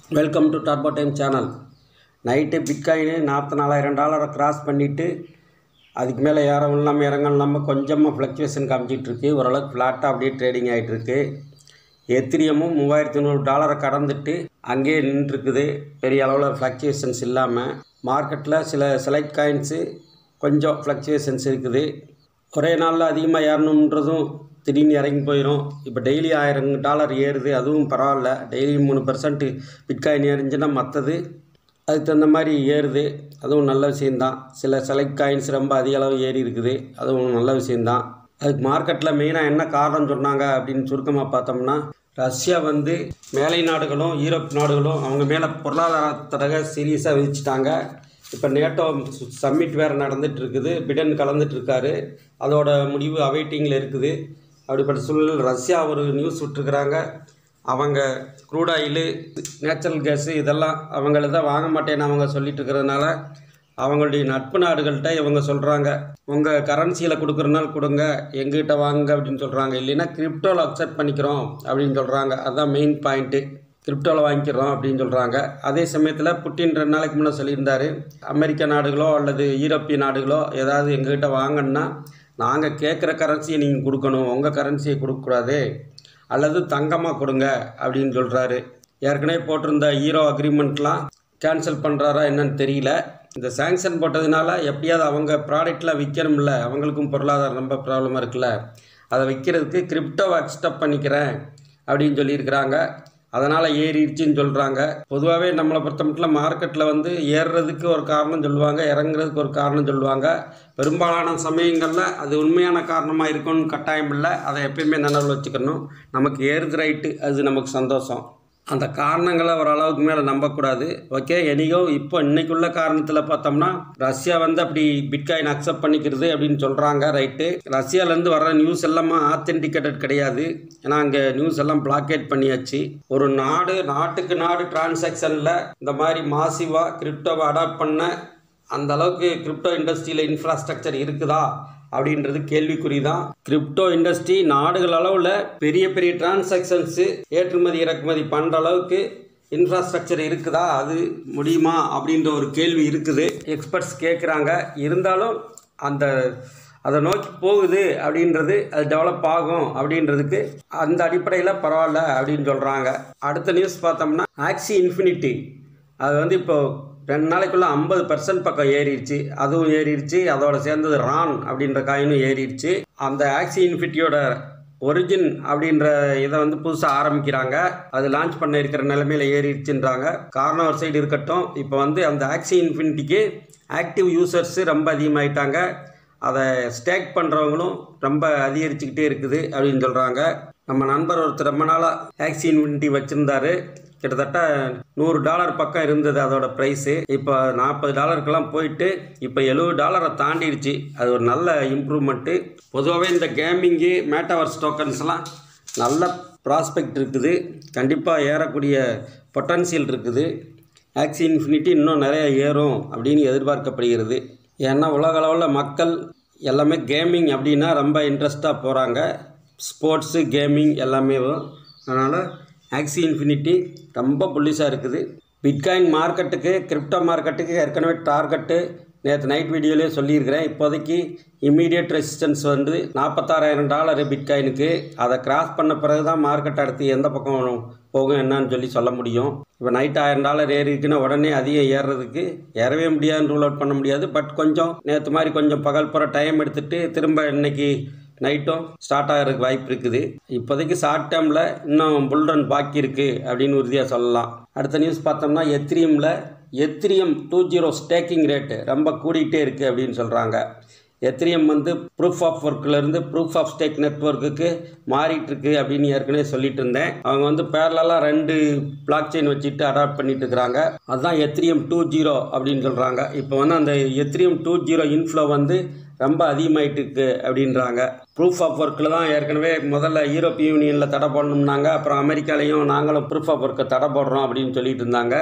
welcome to turbo time channel night bitcoin நாற்பத்தி நாலாயிரம் டாலரை கிராஸ் பண்ணிவிட்டு அதுக்கு மேலே ஏறவும் இல்லாமல் இறங்கவும் இல்லாமல் கொஞ்சமாக ஃப்ளக்சுவேஷன் காமிச்சிட்ருக்கு ஓரளவுக்கு ஃப்ளாட்டாக அப்படியே ட்ரேடிங் ஆகிட்டுருக்கு எத்திரியமும் மூவாயிரத்தி நூறு டாலரை கடந்துட்டு அங்கேயே நின்றுருக்குது பெரிய அளவில் ஃப்ளக்சுவேஷன்ஸ் இல்லாமல் மார்க்கெட்டில் சில செலக்ட் காயின்ஸு கொஞ்சம் ஃப்ளக்சுவேஷன்ஸ் இருக்குது ஒரே நாளில் அதிகமாக ஏறணுன்றதும் திடீர்னு இறங்கி போயிடும் இப்போ டெய்லி ஆயிரம் டாலர் ஏறுது அதுவும் பரவாயில்ல டெய்லி மூணு பர்சன்ட் பிட்காயின் ஏறிஞ்சுன்னா மற்றது அதுக்கு தகுந்த மாதிரி ஏறுது அதுவும் நல்ல விஷயந்தான் சில செலக்ட் காயின்ஸ் ரொம்ப அதிக அளவு ஏறி இருக்குது அதுவும் நல்ல விஷயந்தான் அதுக்கு மார்க்கெட்டில் மெயினாக என்ன காரணம் சொன்னாங்க அப்படின்னு சுருக்கமாக பார்த்தோம்னா ரஷ்யா வந்து மேலை நாடுகளும் யூரோப் நாடுகளும் அவங்க மேலே பொருளாதார சீரியஸாக விதிச்சிட்டாங்க இப்போ நேட்டோ சம்மிட் வேறு நடந்துட்டு இருக்குது பிடன் கலந்துட்டு இருக்காரு அதோட முடிவு அவைட்டிங்கில் இருக்குது அப்படிப்பட்ட சூழலில் ரஷ்யா ஒரு நியூஸ் விட்டுருக்குறாங்க அவங்க க்ரூட் ஆயிலு நேச்சுரல் கேஸு இதெல்லாம் அவங்கள தான் வாங்க மாட்டேன்னு அவங்க சொல்லிட்டு இருக்கிறதுனால அவங்களுடைய நட்பு நாடுகள்கிட்ட இவங்க சொல்கிறாங்க உங்கள் கரன்சியில் கொடுக்குறனால கொடுங்க எங்ககிட்ட வாங்க அப்படின்னு சொல்கிறாங்க இல்லைன்னா கிரிப்டோவில் அக்செப்ட் பண்ணிக்கிறோம் அப்படின்னு சொல்கிறாங்க அதுதான் மெயின் பாயிண்ட்டு கிரிப்டோவில் வாங்கிக்கிறோம் அப்படின்னு சொல்கிறாங்க அதே சமயத்தில் புட்டின் ரெண்டு நாளைக்கு முன்னே சொல்லியிருந்தார் அமெரிக்க நாடுகளோ அல்லது யூரோப்பிய நாடுகளோ ஏதாவது எங்ககிட்ட வாங்கன்னா நாங்கள் கேட்குற கரன்சியை நீங்கள் கொடுக்கணும் உங்கள் கரன்சியை கொடுக்கக்கூடாது அல்லது தங்கமாக கொடுங்க அப்படின்னு சொல்கிறாரு ஏற்கனவே போட்டிருந்த ஹீரோ அக்ரிமெண்ட்லாம் கேன்சல் பண்ணுறாரா என்னன்னு தெரியல இந்த சேங்ஷன் போட்டதுனால எப்படியாவது அவங்க ப்ராடக்ட்லாம் விற்கணும்ல அவங்களுக்கும் பொருளாதாரம் ரொம்ப ப்ராப்ளமாக இருக்குல்ல அதை விற்கிறதுக்கு கிரிப்டோவை அக்ஸ்டப் பண்ணிக்கிறேன் அப்படின்னு சொல்லியிருக்கிறாங்க அதனால் ஏறிடுச்சின்னு சொல்கிறாங்க பொதுவாகவே நம்மளை பொறுத்த மட்டும் மார்க்கெட்டில் வந்து ஏறுறதுக்கு ஒரு காரணம் சொல்லுவாங்க இறங்குறதுக்கு ஒரு காரணம் சொல்லுவாங்க பெரும்பாலான சமயங்களில் அது உண்மையான காரணமாக இருக்கும்னு கட்டாயம் இல்லை அதை எப்பயுமே நினைவில் வச்சுக்கணும் நமக்கு ஏறுது ரைட்டு அது நமக்கு சந்தோஷம் அந்த காரணங்களை ஓரளவுக்கு மேலே நம்பக்கூடாது ஓகே எனிகோ இப்போ இன்னைக்குள்ள காரணத்தில் பார்த்தோம்னா ரஷ்யா வந்து அப்படி பிட்காயின் அக்செப்ட் பண்ணிக்கிறது அப்படின்னு சொல்கிறாங்க ரைட்டு ரஷ்யாவிலேருந்து வர்ற நியூஸ் எல்லாமே ஆத்தென்டிகேட்டட் கிடையாது ஏன்னா அங்கே நியூஸ் எல்லாம் பிளாக்கேட் பண்ணியாச்சு ஒரு நாடு நாட்டுக்கு நாடு டிரான்சாக்ஷனில் இந்த மாதிரி மாசிவாக கிரிப்டோவை அடாப்ட் பண்ண அந்த அளவுக்கு கிரிப்டோ இண்டஸ்ட்ரியில் இன்ஃப்ராஸ்ட்ரக்சர் இருக்குதா அப்படின்றது கேள்விக்குறி தான் கிரிப்டோ இண்டஸ்ட்ரி நாடுகள் அளவில் பெரிய பெரிய டிரான்சாக்ஷன்ஸு ஏற்றுமதி இறக்குமதி பண்ணுற அளவுக்கு இன்ஃப்ராஸ்ட்ரக்சர் இருக்குதா அது முடியுமா அப்படின்ற ஒரு கேள்வி இருக்குது எக்ஸ்பர்ட்ஸ் கேட்குறாங்க இருந்தாலும் அந்த அதை நோக்கி போகுது அப்படின்றது அது டெவலப் ஆகும் அப்படின்றதுக்கு அந்த அடிப்படையில் பரவாயில்ல அப்படின்னு சொல்கிறாங்க அடுத்த நியூஸ் பார்த்தோம்னா ஆக்சி இன்ஃபினிட்டி அது வந்து இப்போ ரெண்டு நாளைக்குள்ளே ஐம்பது பர்சன்ட் பக்கம் ஏறிடுச்சு அதுவும் ஏறிடுச்சு அதோட சேர்ந்தது ரான் அப்படின்ற காயினும் ஏறிடுச்சு அந்த ஆக்சி இன்ஃபினிட்டியோட ஒரிஜின் அப்படின்ற இதை வந்து புதுசாக ஆரம்பிக்கிறாங்க அது லான்ச் பண்ண இருக்கிற நிலைமையில ஏறிடுச்சுன்றாங்க காரணம் ஒரு சைடு இருக்கட்டும் இப்போ வந்து அந்த ஆக்சி இன்ஃபினிட்டிக்கு ஆக்டிவ் யூசர்ஸு ரொம்ப அதிகமாயிட்டாங்க அதை ஸ்டேக் பண்ணுறவங்களும் ரொம்ப அதிகரிச்சுக்கிட்டே இருக்குது அப்படின்னு சொல்கிறாங்க நம்ம நண்பர் ஒருத்தர் ரொம்ப நாளாக ஆக்சி இன்ஃபினிட்டி வச்சுருந்தாரு கிட்டத்தட்ட நூறு டாலர் பக்கம் இருந்தது அதோட ப்ரைஸு இப்போ நாற்பது டாலருக்கெல்லாம் போயிட்டு இப்போ எழுபது டாலரை தாண்டிடுச்சு அது ஒரு நல்ல இம்ப்ரூவ்மெண்ட்டு பொதுவாகவே இந்த கேமிங்கு மேட்டாவர்ஸ் டோக்கன்ஸ்லாம் நல்ல ப்ராஸ்பெக்ட் இருக்குது கண்டிப்பாக ஏறக்கூடிய பொட்டன்சியல் இருக்குது ஆக்சி இன்ஃபினிட்டி இன்னும் நிறைய ஏறும் அப்படின்னு எதிர்பார்க்கப்படுகிறது ஏன்னா உலக அளவில் மக்கள் எல்லாமே கேமிங் அப்படின்னா ரொம்ப இன்ட்ரெஸ்ட்டாக போகிறாங்க ஸ்போர்ட்ஸு கேமிங் எல்லாமே அதனால் ஆக்சி இன்ஃபினிட்டி ரொம்ப புள்ளிஸாக இருக்குது பிட்காயின் மார்க்கெட்டுக்கு கிரிப்டோ மார்க்கெட்டுக்கு ஏற்கனவே டார்கெட்டு நேற்று நைட் வீடியோலேயே சொல்லியிருக்கிறேன் இப்போதைக்கு இம்மீடியட் ரெசிஸ்டன்ஸ் வந்து நாற்பத்தாறாயிரம் டாலரு பிட்காயினுக்கு அதை கிராஸ் பண்ண பிறகு தான் மார்க்கெட் அடுத்து எந்த பக்கம் போகும் என்னன்னு சொல்லி சொல்ல முடியும் இப்போ நைட் ஆயிரம் டாலர் ஏறி இருக்குன்னா உடனே அதிகம் ஏறுறதுக்கு ஏறவே முடியாதுன்னு ரூல் அவுட் பண்ண முடியாது பட் கொஞ்சம் நேற்று மாதிரி கொஞ்சம் பகல் புற டைம் எடுத்துகிட்டு திரும்ப இன்னைக்கு நைட்டும் ஸ்டார்ட் ஆகிறதுக்கு வாய்ப்பு இருக்குது இப்போதைக்கு ஷார்ட் டேர்மில் இன்னும் புல்ரன் பாக்கி இருக்குது அப்படின்னு உறுதியாக சொல்லலாம் அடுத்த நியூஸ் பார்த்தோம்னா எத்திரியமில் Ethereum two zero staking rate ரொம்ப கூடிக்கிட்டே இருக்குது அப்படின்னு சொல்கிறாங்க எத்திரியம் வந்து ப்ரூஃப் ஆஃப் ஒர்க்லேருந்து ப்ரூஃப் ஆஃப் ஸ்டேக் நெட்ஒர்க்குக்கு மாறிட்டு இருக்கு அப்படின்னு ஏற்கனவே சொல்லிட்டு இருந்தேன் அவங்க வந்து பேரலாக ரெண்டு பிளாக் செயின் வச்சுட்டு அடாப்ட் பண்ணிட்டு இருக்கிறாங்க அதுதான் எத்திரியம் டூ ஜீரோ அப்படின்னு சொல்கிறாங்க இப்போ வந்து அந்த எத்திரியம் டூ ஜீரோ இன்ஃப்ளோ வந்து ரொம்ப அதிகமாயிட்டு இருக்கு அப்படின்றாங்க ப்ரூஃப் ஆஃப் ஒர்க்கில் தான் ஏற்கனவே முதல்ல யூரோப்பிய யூனியனில் தடை போடணும்னாங்க அப்புறம் அமெரிக்காலையும் நாங்களும் ப்ரூஃப் ஆஃப் ஒர்க்கை தடை போடுறோம் அப்படின்னு சொல்லிட்டு இருந்தாங்க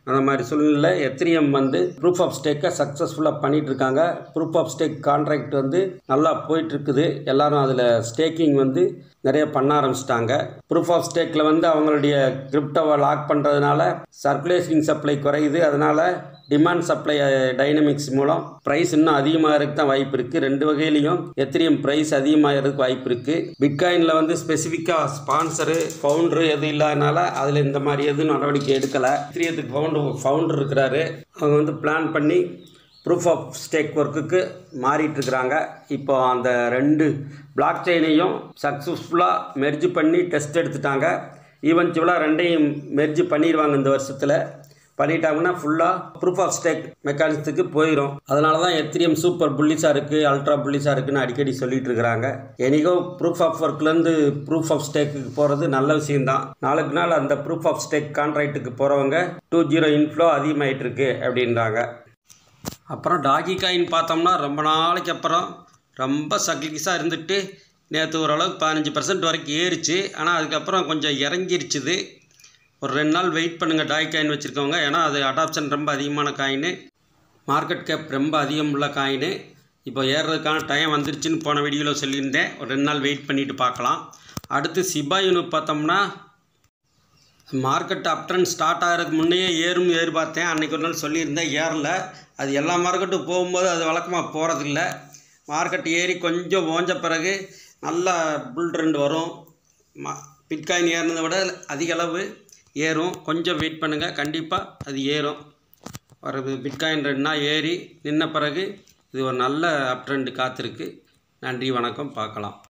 அந்த மாதிரி சூழ்நிலை எத்திரியம் வந்து ப்ரூஃப் ஆஃப் ஸ்டேக்கை சக்ஸஸ்ஃபுல்லாக பண்ணிட்டு இருக்காங்க ப்ரூஃப் ஆஃப் ஸ்டேக் கான்ட்ராக்ட் வந்து நல்லா போயிட்டு இருக்குது எல்லாரும் அதில் ஸ்டேக்கிங் வந்து நிறைய பண்ண ஆரம்பிச்சிட்டாங்க ப்ரூஃப் ஆஃப் ஸ்டேக்கில் வந்து அவங்களுடைய கிரிப்டோவை லாக் பண்ணுறதுனால சர்க்குலேஷன் சப்ளை குறையுது அதனால் டிமாண்ட் சப்ளை டைனமிக்ஸ் மூலம் ப்ரைஸ் இன்னும் அதிகமாகிறதுக்கு தான் வாய்ப்பு இருக்குது ரெண்டு வகையிலையும் எத்திரியம் ப்ரைஸ் அதிகமாகிறதுக்கு வாய்ப்பு இருக்குது பிட்காயினில் வந்து ஸ்பெசிஃபிக்காக ஸ்பான்சரு ஃபவுண்டரு எதுவும் இல்லாதனால அதில் இந்த மாதிரி எதுவும் நடவடிக்கை எடுக்கலை எத்திரியத்துக்கு ஃபவுண்டர் ஃபவுண்டர் இருக்கிறாரு அவங்க வந்து பிளான் பண்ணி ப்ரூஃப் ஆஃப் ஸ்டேக் ஒர்க்குக்கு மாறிட்டு இருக்கிறாங்க இப்போ அந்த ரெண்டு பிளாக் செயினையும் சக்ஸஸ்ஃபுல்லாக மெர்ஜ் பண்ணி டெஸ்ட் எடுத்துட்டாங்க ஈவென்ச்சுவலாக ரெண்டையும் மெர்ஜ் பண்ணிடுவாங்க இந்த வருஷத்தில் பண்ணிட்டாங்கன்னா ஃபுல்லாக ப்ரூஃப் ஆஃப் ஸ்டேக் மெக்கானிசத்துக்கு போயிடும் அதனால தான் எத்திரியம் சூப்பர் புள்ளிஸாக இருக்குது அல்ட்ரா புள்ளிஸாக இருக்குன்னு அடிக்கடி சொல்லிட்டு இருக்கிறாங்க எனக்கோ ப்ரூஃப் ஆஃப் ஒர்க்லேருந்து ப்ரூஃப் ஆஃப் ஸ்டேக்குக்கு போகிறது நல்ல விஷயம்தான் நாளுக்கு நாள் அந்த ப்ரூஃப் ஆஃப் ஸ்டேக் கான்ட்ராக்ட்டுக்கு போகிறவங்க டூ ஜீரோ இன்ஃப்ளோ அதிகமாயிட்டு இருக்கு அப்படின்றாங்க அப்புறம் டாகி காயின் பார்த்தோம்னா ரொம்ப நாளைக்கு அப்புறம் ரொம்ப சக்லிஸாக இருந்துட்டு நேற்று ஓரளவுக்கு பதினஞ்சு பர்சன்ட் வரைக்கும் ஏறிச்சு ஆனால் அதுக்கப்புறம் கொஞ்சம் இறங்கிருச்சுது ஒரு ரெண்டு நாள் வெயிட் பண்ணுங்கள் டாய் காயின் வச்சுருக்கவங்க ஏன்னா அது அடாப்ஷன் ரொம்ப அதிகமான காயின் மார்க்கெட் கேப் ரொம்ப அதிகம் உள்ள காயின் இப்போ ஏறுறதுக்கான டைம் வந்துருச்சுன்னு போன வீடியோவில் சொல்லியிருந்தேன் ஒரு ரெண்டு நாள் வெயிட் பண்ணிவிட்டு பார்க்கலாம் அடுத்து சிபாயுன்னு பார்த்தோம்னா மார்க்கெட் அப் ட்ரெண்ட் ஸ்டார்ட் ஆகிறதுக்கு முன்னையே ஏறும் எதிர்பார்த்தேன் அன்றைக்கி ஒரு நாள் சொல்லியிருந்தேன் ஏறல அது எல்லா மார்க்கெட்டும் போகும்போது அது வழக்கமாக போகிறதில்ல மார்க்கெட் ஏறி கொஞ்சம் ஓஞ்ச பிறகு நல்ல புல் ட்ரெண்ட் வரும் மா பிட்காயின் ஏறினதை விட அதிக அளவு ஏறும் கொஞ்சம் வெயிட் பண்ணுங்கள் கண்டிப்பாக அது ஏறும் ஒரு பிட்காயின் ரெண்டு நாள் ஏறி நின்ன பிறகு இது ஒரு நல்ல அப் ட்ரெண்ட் காத்திருக்கு நன்றி வணக்கம் பார்க்கலாம்